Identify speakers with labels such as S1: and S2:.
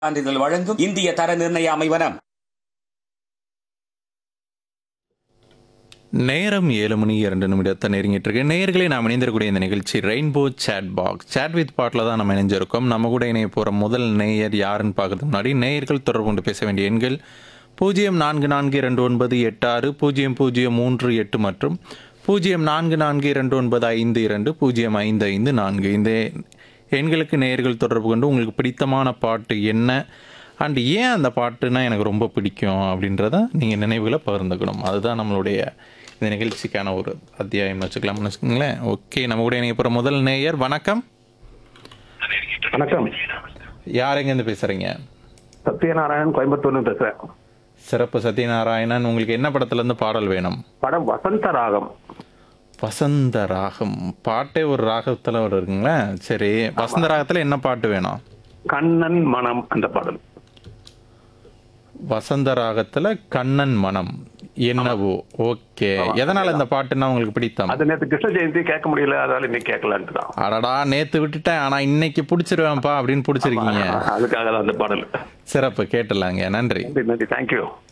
S1: சான்றிதழ் வழங்கும் இந்திய தர நிர்ணய அமைவனம்
S2: நேரம் ஏழு மணி இரண்டு நிமிடத்தை நெருங்கிட்டு இருக்கு நேயர்களே நாம் இணைந்திருக்கக்கூடிய இந்த நிகழ்ச்சி rainbow chat box chat with பாட்டில் தான் நம்ம இணைஞ்சிருக்கோம் நம்ம கூட இணைய போகிற முதல் நேயர் யாருன்னு பார்க்கறதுக்கு முன்னாடி நேயர்கள் தொடர்பு கொண்டு பேச வேண்டிய எண்கள் பூஜ்ஜியம் நான்கு நான்கு இரண்டு ஒன்பது எட்டு ஆறு பூஜ்ஜியம் பூஜ்ஜியம் மூன்று எட்டு மற்றும் பூஜ்ஜியம் நான்கு நான்கு இரண்டு ஒன்பது ஐந்து இரண்டு பூஜ்ஜியம் ஐந்து ஐந்து நான்கு இந்த எண்களுக்கு நேயர்கள் தொடர்பு கொண்டு உங்களுக்கு பிடித்தமான பாட்டு என்ன அண்ட் ஏன் அந்த பாட்டுனா எனக்கு ரொம்ப பிடிக்கும் அப்படின்றத நீங்கள் நினைவுகளை பகிர்ந்துக்கணும் அதுதான் நம்மளுடைய இந்த நிகழ்ச்சிக்கான ஒரு அத்தியாயம்னு வச்சுக்கலாம்னு வச்சுக்கோங்களேன் ஓகே நம்ம கூட இணைய போகிற முதல் நேயர் வணக்கம்
S3: வணக்கம்
S2: யார் எங்கேருந்து பேசுகிறீங்க
S3: சத்யநாராயணன் கோயம்புத்தூர்னு பேசுறேன்
S2: சிறப்பு சத்யநாராயணன் உங்களுக்கு என்ன படத்துலேருந்து பாடல் வேணும்
S3: படம் வசந்த ராகம்
S2: வசந்த ராகம் பாட்டே ஒரு ராகத்தில் ஒரு இருக்குங்களே சரி வசந்த ராகத்தில் என்ன பாட்டு வேணும்
S3: கண்ணன் மனம் அந்த பாடல்
S2: வசந்த ராகத்தில் கண்ணன் மனம் என்னவோ ஓகே எதனால் இந்த பாட்டுன்னா உங்களுக்கு பிடித்தம்
S3: அது நேற்று கிருஷ்ண ஜெயந்தி கேட்க முடியல அதனால இன்னைக்கு கேட்கலான்ட்டு தான்
S2: அடடா நேத்து விட்டுட்டேன் ஆனா இன்னைக்கு பிடிச்சிருவேன்ப்பா அப்படின்னு பிடிச்சிருக்கீங்க
S3: அதுக்காக தான் அந்த பாடல்
S2: சிறப்பு கேட்டலாங்க நன்றி
S3: நன்றி நன்றி தேங்க்யூ